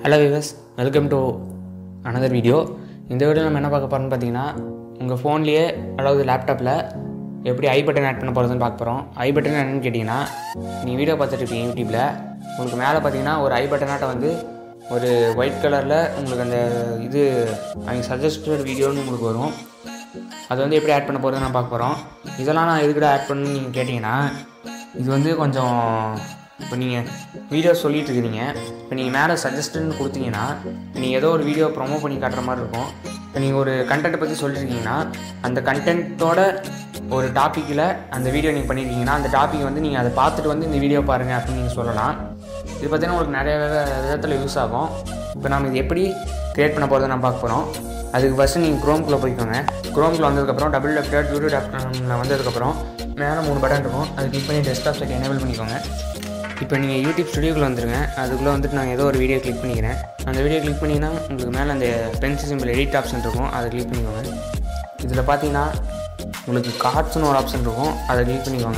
hello viewers welcome to another video இந்த video நம்ம என்ன பார்க்க போகிறோம்னு பார்த்தீங்கன்னா உங்கள் ஃபோன்லேயே அதாவது லேப்டாப்பில் எப்படி ஐ பட்டன் ஆட் பண்ண போகிறதுன்னு பார்க்க போகிறோம் ஐ பட்டன் என்னன்னு கேட்டிங்கன்னா நீங்கள் வீடியோ பார்த்துட்டு இருக்கீங்க யூடியூப்பில் உங்களுக்கு மேலே பார்த்தீங்கன்னா ஒரு ஐ பட்டனாட்ட வந்து ஒரு ஒயிட் கலரில் உங்களுக்கு அந்த இது அவங்க சஜஸ்டட் வீடியோன்னு உங்களுக்கு வரும் அது வந்து எப்படி ஆட் பண்ண போகிறது நான் பார்க்க போகிறோம் இதெல்லாம் நான் எதுக்கிட்ட ஆட் பண்ணணும்னு நீங்கள் கேட்டிங்கன்னா இது வந்து கொஞ்சம் இப்போ நீங்கள் வீடியோ சொல்லிட்டு இருக்கிறீங்க இப்போ நீங்கள் மேலே சஜஸ்டட்னு கொடுத்தீங்கன்னா நீங்கள் ஏதோ ஒரு வீடியோ ப்ரொமோட் பண்ணி காட்டுற மாதிரி இருக்கும் இப்போ நீங்கள் ஒரு கண்டென்ட்டை பற்றி சொல்லியிருக்கீங்கன்னா அந்த கண்டென்ட்டோட ஒரு டாப்பிக்கில் அந்த வீடியோ நீங்கள் பண்ணியிருக்கீங்கன்னா அந்த டாபிக் வந்து நீங்கள் அதை பார்த்துட்டு வந்து இந்த வீடியோ பாருங்கள் அப்படின்னு நீங்கள் சொல்லலாம் இது பார்த்தீங்கன்னா உங்களுக்கு நிறைய வித- விதத்தில் யூஸ் ஆகும் இப்போ நம்ம இது எப்படி க்ரியேட் பண்ண போகிறத நான் பார்க்க போகிறோம் அதுக்கு ஃபஸ்ட்டு நீங்கள் க்ரோம்குள்ளே போய்க்கோங்க க்ரோம்குள்ளே வந்ததுக்கப்புறம் டபுள் டாட் யூடியூப் டாட் வந்ததுக்கப்புறம் மேலே மூணு பட்டன் இருக்கும் அது கிளிக் பண்ணி டெஸ்க்டாப் செட் எனேபிள் பண்ணிக்கோங்க இப்போ நீங்கள் யூடியூப் ஸ்டுடியோக்குள்ளே வந்துருங்க அதுக்குள்ளே வந்துட்டு நான் ஏதோ ஒரு வீடியோ கிளிக் பண்ணிக்கிறேன் அந்த வீடியோ கிளிக் பண்ணிங்கன்னா உங்களுக்கு மேலே அந்த பென்சில் சிம்பிள் எடிட் ஆப்ஷன் இருக்கும் அதை கிளிக் பண்ணிக்கோங்க இதில் பார்த்தீங்கன்னா உங்களுக்கு கார்ட்ஸ்னு ஒரு ஆப்ஷன் இருக்கும் அதை கிளிக் பண்ணிக்கோங்க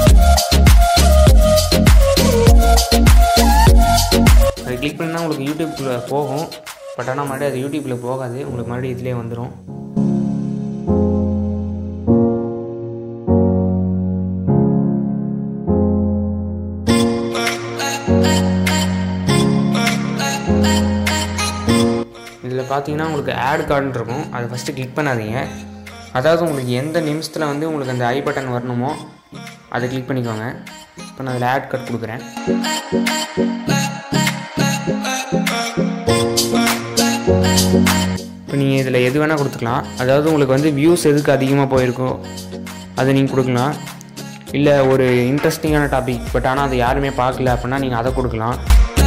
அதை கிளிக் பண்ணினா உங்களுக்கு யூடியூப்குள்ளே போகும் பட் ஆனால் மறுபடியும் அது யூடியூப்பில் போகாது உங்களுக்கு மறுபடியும் இதிலே வந்துடும் இதில் பார்த்தீங்கன்னா உங்களுக்கு ஆட் கார்டுன்னு இருக்கும் அதை ஃபஸ்ட்டு கிளிக் பண்ணாதீங்க அதாவது உங்களுக்கு எந்த நிமிஷத்தில் வந்து உங்களுக்கு அந்த ஐ பட்டன் வரணுமோ அதை கிளிக் பண்ணிக்கோங்க இப்போ நான் அதில் ஆட் கார்டு கொடுக்குறேன் இப்போ நீங்கள் இதில் எது வேணால் கொடுத்துக்கலாம் அதாவது உங்களுக்கு வந்து வியூஸ் எதுக்கு அதிகமாக போயிருக்கோ அதை நீங்கள் கொடுக்கலாம் இல்லை ஒரு இன்ட்ரெஸ்டிங்கான டாபிக் பட் ஆனால் அதை யாருமே பார்க்கல அப்படின்னா நீங்கள் அதை கொடுக்கலாம்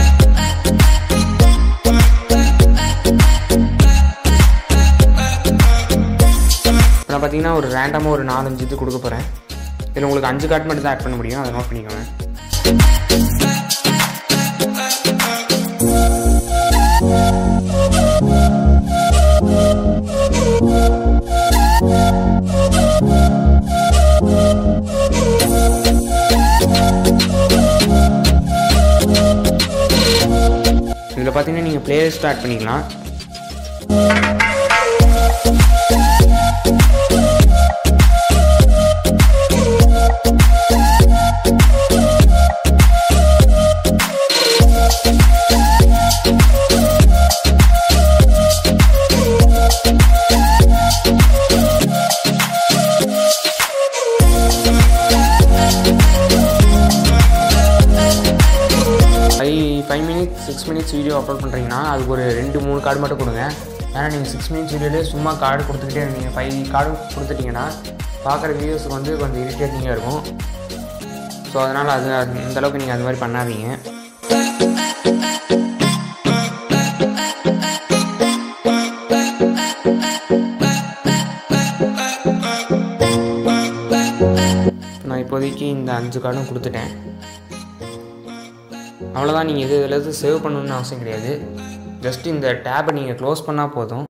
இப்போ நான் பார்த்தீங்கன்னா ஒரு ரேண்டமாக ஒரு நாலஞ்சு இது கொடுக்க போகிறேன் இதில் உங்களுக்கு அஞ்சு கார்டு மட்டும் தான் ஆட் பண்ண முடியும் அதை நோட் பண்ணிக்கோங்க இதில் பார்த்தீங்கன்னா நீங்கள் பிளேலிஸ்ட் ஆட் பண்ணிக்கலாம் five five minutes six minutes video upload பண்ணுறீங்கன்னா அதுக்கு ஒரு ரெண்டு மூணு கார்டு மட்டும் கொடுங்க ஏன்னா நீங்கள் சிக்ஸ் மினிட்ஸ் வீடியோலேயே சும்மா கார்டு கொடுத்துக்கிட்டே இருந்தீங்க ஃபைவ் கார்டு கொடுத்துட்டீங்கன்னா பார்க்குற வியூஸுக்கு வந்து கொஞ்சம் இரிட்டேட்டிங்காக இருக்கும் ஸோ அதனால் அது அது- இந்த அளவுக்கு நீங்கள் அது மாதிரி பண்ணாதீங்க நான் இப்போதைக்கு இந்த அஞ்சு கார்டும் கொடுத்துட்டேன் அவ்வளோதான் நீங்கள் இது இதில் எதுவும் சேவ் பண்ணணும்னு அவசியம் கிடையாது ஜஸ்ட் இந்த டேப்பை நீங்கள் க்ளோஸ் பண்ணால் போதும்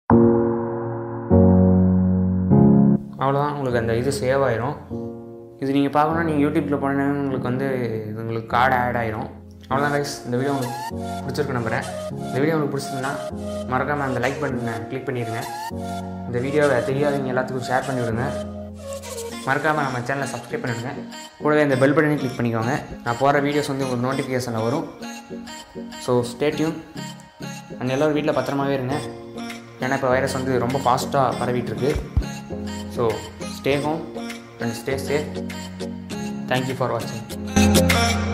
அவ்வளோதான் உங்களுக்கு அந்த இது சேவ் ஆயிரும் இது நீங்கள் பார்க்கணுன்னா நீங்கள் யூடியூப்பில் போனீங்கன்னா உங்களுக்கு வந்து இது உங்களுக்கு கார்டு ஆட் ஆயிரும் அவ்வளோதான் கைஸ் இந்த வீடியோ உங்களுக்கு பிடிச்சிருக்கு நம்புறேன் இந்த வீடியோ உங்களுக்கு பிடிச்சிருந்தா மறக்காமல் அந்த லைக் பட்டனை கிளிக் பண்ணிடுங்க இந்த வீடியோவை தெரியாதவங்க எல்லாத்துக்கும் ஷேர் பண்ணி விடுங்க மறக்காமல் நம்ம சேனலை சப்ஸ்கிரைப் பண்ணிடுங்க கூடவே இந்த பெல் பட்டனையும் கிளிக் பண்ணிக்கோங்க நான் போகிற வீடியோஸ் வந்து உங்களுக்கு நோட்டிஃபிகேஷனில் வரும் ஸோ ஸ்டேட்யூன் அண்ட் எல்லோரும் வீட்டில் பத்திரமாவே இருங்க ஏன்னா இப்போ வைரஸ் வந்து ரொம்ப ஃபாஸ்ட்டாக பரவிட்டு இருக்கு so stay home and stay safe thank you for வாட்சிங்